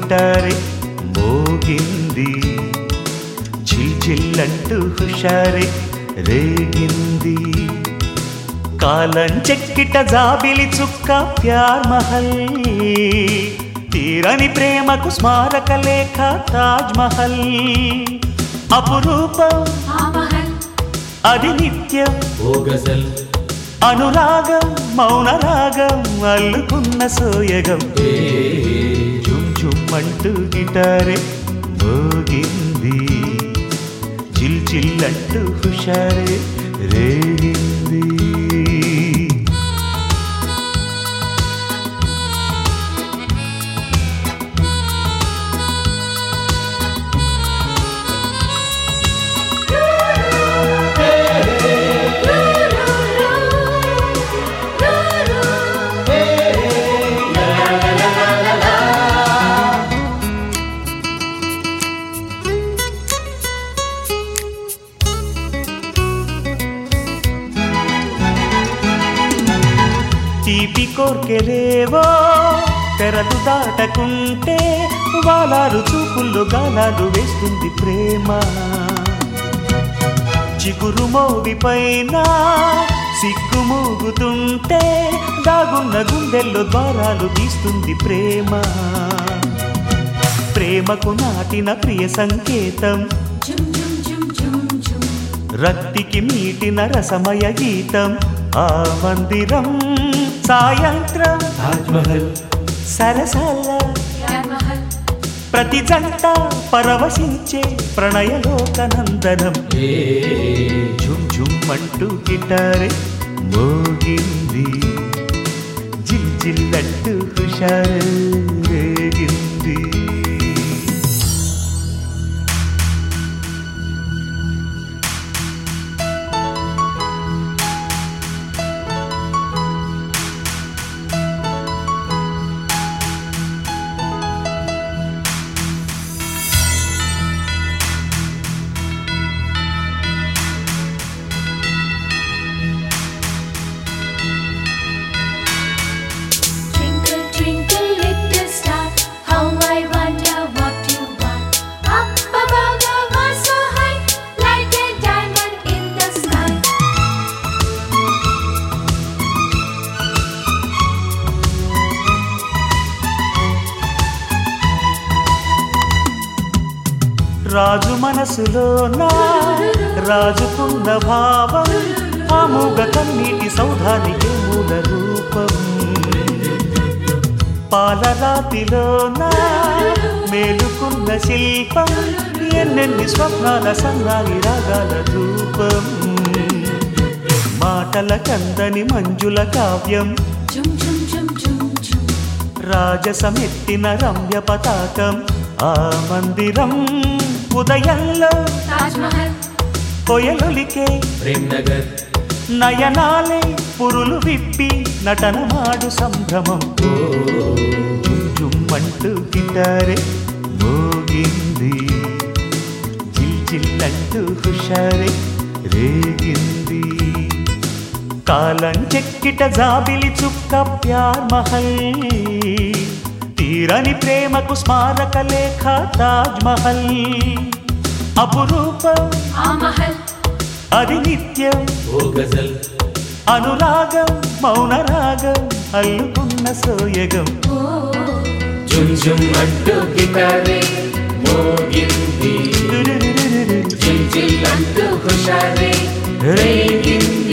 గిటారే మోగింది చిల్చిల్లంటూ హుషారే రేగింది కాలం చెక్కిట జాబిలి చుక్క ప్యార్ మహల్ తీరని ప్రేమకు స్మారక లేఖ తాజ్ మహల్ అపురూపం ఆ మహల్ అది నిత్యం ఓ గజల్ అనురాగం మౌన రాగం అల్లుకున్న సోయగం ఏ జుమ్ జుమ్ అంటూ గిటారే మోగింది చిల్ చిల్ అంటూ హుషారే రేగింది తీపి కోర్కెలేవో తెరలు దాటకుంటే వాలారు చూపుల్లో గాలాలు వేస్తుంది ప్రేమ చిగురు మోవి పైన సిగ్గు మూగుతుంటే దాగున్న గుండెల్లో ద్వారాలు తీస్తుంది ప్రేమ ప్రేమకు నాటిన ప్రియ సంకేతం జుమ్ జుమ్ జుమ్ జుమ్ జుమ్ రక్తికి మీటిన రసమయ గీతం ఆ మందిరం సాయంత్రం తాజ్ మహల్ సరసల ప్యార్ మహల్ ప్రతి జంట పరవశించే ప్రణయలోకనందనం ఏ ఝుమ్ ఝుమ్ అంటూ గిటారే మోగింది జిల్ జిల్ అంటూ హుషారు రేగింది Twinkle, twinkle, little star, how I wonder what you want. Up above the world so high, like a diamond in the sky. రాజు మనసులోన రాజుకున్న భావం ఆ మూగ కన్నీటి సౌధానికి మూల రూపం పాలరాతిలోన మేలుకున్న శిల్పం ఎన్నెన్ని స్వప్నాల సన్నాయి రాగాల రూపం మాటల కందని మంజుల కావ్యం Jum jum jum jum jum. రాజసమెత్తిన Ramya పతాకం ఆ మందిరం ఉదయంలో Taj Mahal. కొయలొలికే ప్రేమ్ నగర్ నయనాలే పురులు విప్పి నటనమాడు సంభ్రమం జుమ్ జుమ్ అంటూ గిటారే మోగింది జిల్ జిల్ అంటూ హుషారే రేగింది కాలం చెక్కిట జాబిలి చుక్క ప్యార్ మహల్ తీరని ప్రేమకు స్మారక లేఖ తాజ్ మహల్ అపురూపం ఆ మహల్ అది నిత్యం ఓ గజల్ అనురాగం మౌన రాగం అల్లుకున్న సోయగం ఓ జుమ్ జుమ్ అంటూ గిటారే మోగింది జిల్ జిల్ అంటూ హుషారే రేగింది